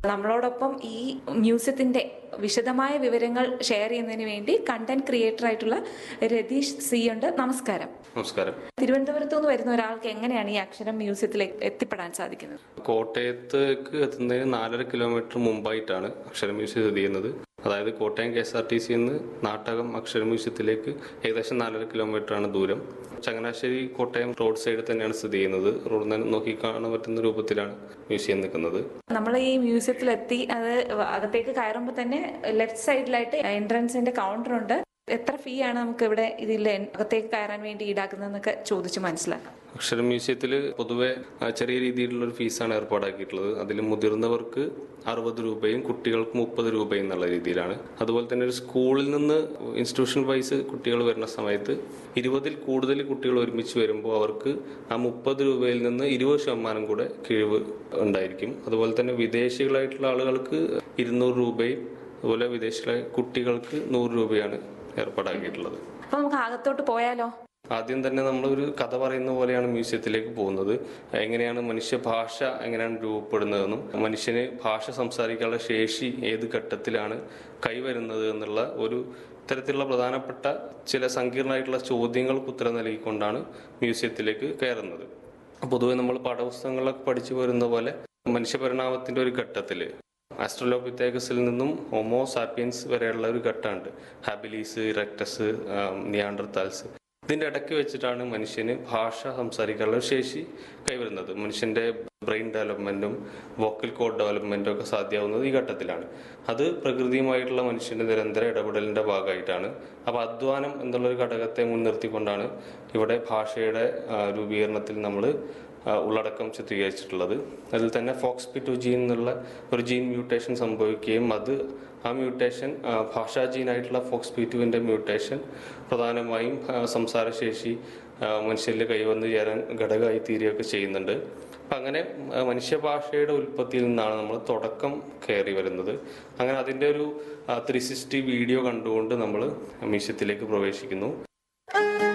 നമ്മളോടൊപ്പം ഈ മ്യൂസിയത്തിന്റെ വിശദമായ വിവരങ്ങൾ ഷെയർ ചെയ്യുന്നതിന് വേണ്ടി കണ്ടന്റ് ക്രിയേറ്റർ ആയിട്ടുള്ള രതീഷ് സി ഉണ്ട് നമസ്കാരം നമസ്കാരം തിരുവനന്തപുരത്ത് നിന്ന് വരുന്ന ഒരാൾക്ക് എങ്ങനെയാണ് ഈ അക്ഷരം മ്യൂസിയത്തിലേക്ക് എത്തിപ്പെടാൻ സാധിക്കുന്നത് കോട്ടയത്തേക്ക് എത്തുന്നതിന് നാലര കിലോമീറ്റർ മുമ്പായിട്ടാണ് അക്ഷര മ്യൂസിയം സ്ഥിതി ചെയ്യുന്നത് അതായത് Kottayam K S R T സിന്ന് നാട്ടകം അക്ഷര മ്യൂസിയത്തിലേക്ക് ഏകദേശം നാലര കിലോമീറ്റർ ആണ് ദൂരം ചങ്ങനാശ്ശേരി കോട്ടയം റോഡ് സൈഡിൽ തന്നെയാണ് സ്ഥിതി ചെയ്യുന്നത് റോഡിൽ നിന്ന് നോക്കി കാണാൻ പറ്റുന്ന രൂപത്തിലാണ് മ്യൂസിയം നിൽക്കുന്നത് നമ്മൾ ഈ മ്യൂസിയത്തിലെത്തി അത് അകത്തേക്ക് കയറുമ്പോൾ തന്നെ ലെഫ്റ്റ് സൈഡിലായിട്ട് എൻട്രൻസിന്റെ കൗണ്ടർ ഉണ്ട് എത്ര ഫീ ആണ് നമുക്ക് ഇവിടെ ഇതിൽ അകത്തേക്ക് കയറാൻ വേണ്ടി ഈടാക്കുന്നതെന്നൊക്കെ ചോദിച്ച് മനസ്സിലാക്കാം അക്ഷര മ്യൂസിയത്തിൽ പൊതുവെ ആ, ചെറിയ രീതിയിലുള്ള ഒരു ഫീസാണ് ഏർപ്പാടാക്കിയിട്ടുള്ളത് അതിൽ മുതിർന്നവർക്ക് അറുപത് രൂപയും കുട്ടികൾക്ക് മുപ്പത് രൂപയും എന്നുള്ള രീതിയിലാണ് അതുപോലെ തന്നെ ഒരു സ്കൂളിൽ നിന്ന് ഇൻസ്റ്റിറ്റ്യൂഷൻ വൈസ് കുട്ടികൾ വരുന്ന സമയത്ത് ഇരുപതിൽ കൂടുതൽ കുട്ടികൾ ഒരുമിച്ച് വരുമ്പോൾ അവർക്ക് ആ മുപ്പത് രൂപയിൽ നിന്ന് ഇരുപത് ശതമാനം കൂടെ കിഴിവ് ഉണ്ടായിരിക്കും അതുപോലെ തന്നെ വിദേശികളായിട്ടുള്ള ആളുകൾക്ക് ഇരുന്നൂറ് രൂപയും അതുപോലെ വിദേശികളെ കുട്ടികൾക്ക് നൂറ് രൂപയാണ് ഏർപ്പാടാക്കിയിട്ടുള്ളത് അപ്പൊ നമുക്ക് അകത്തോട്ട് പോയാലോ ആദ്യം തന്നെ നമ്മളൊരു കഥ പറയുന്ന പോലെയാണ് മ്യൂസിയത്തിലേക്ക് പോകുന്നത് എങ്ങനെയാണ് മനുഷ്യ ഭാഷ എങ്ങനെയാണ് രൂപപ്പെടുന്നതെന്നും മനുഷ്യന് ഭാഷ സംസാരിക്കാനുള്ള ശേഷി ഏത് ഘട്ടത്തിലാണ് കൈവരുന്നത് എന്നുള്ള ഒരു ഇത്തരത്തിലുള്ള പ്രധാനപ്പെട്ട ചില സങ്കീർണമായിട്ടുള്ള ചോദ്യങ്ങൾക്ക് ഉത്തരം നൽകിക്കൊണ്ടാണ് മ്യൂസിയത്തിലേക്ക് കയറുന്നത് പൊതുവെ നമ്മൾ പാഠപുസ്തകങ്ങളൊക്കെ പഠിച്ചു വരുന്ന പോലെ മനുഷ്യപരിണാമത്തിന്റെ ഒരു ഘട്ടത്തിൽ ആസ്ട്രലോപിത്തേക്കസിൽ നിന്നും ഹോമോ സാപ്പിയൻസ് വരെയുള്ള ഒരു ഘട്ടമുണ്ട് ഹാബിലീസ് ഇറക്ടസ് നിയാണ്ടർതാൽസ് ഇതിന്റെ ഇടയ്ക്ക് വെച്ചിട്ടാണ് മനുഷ്യന് ഭാഷ സംസാരിക്കാനുള്ള ശേഷി കൈവരുന്നത് മനുഷ്യന്റെ ബ്രെയിൻ ഡെവലപ്മെന്റും വോക്കൽ കോഡ് ഡെവലപ്മെന്റും ഒക്കെ സാധ്യമാവുന്നത് ഈ ഘട്ടത്തിലാണ് അത് പ്രകൃതിയുമായിട്ടുള്ള മനുഷ്യന്റെ നിരന്തര ഇടപെടലിന്റെ ഭാഗമായിട്ടാണ് അപ്പൊ അധ്വാനം എന്നുള്ളൊരു ഘടകത്തെ മുൻനിർത്തിക്കൊണ്ടാണ് ഇവിടെ ഭാഷയുടെ ആ, രൂപീകരണത്തിൽ നമ്മൾ ഉള്ളടക്കം ചിത്രീകരിച്ചിട്ടുള്ളത് അതിൽ തന്നെ ഫോക്സ് പിറ്റു ജീൻ എന്നുള്ള ഒരു ജീൻ മ്യൂട്ടേഷൻ സംഭവിക്കുകയും അത് ആ മ്യൂട്ടേഷൻ ഭാഷാ ജീനായിട്ടുള്ള ഫോക്സ് പിറ്റുവിൻ്റെ മ്യൂട്ടേഷൻ പ്രധാനമായും ആ, സംസാരശേഷി ആ, മനുഷ്യരിൽ കൈവന്ന് ചേരാൻ ഘടകമായി തീരുകയൊക്കെ ചെയ്യുന്നുണ്ട് അപ്പം അങ്ങനെ ആ, മനുഷ്യഭാഷയുടെ ഉൽപ്പത്തിയിൽ നിന്നാണ് നമ്മൾ തുടക്കം കയറി വരുന്നത് അങ്ങനെ അതിൻ്റെ ഒരു ത്രീ സിക്സ്റ്റി വീഡിയോ കണ്ടുകൊണ്ട് നമ്മൾ മ്യൂസിയത്തിലേക്ക് പ്രവേശിക്കുന്നു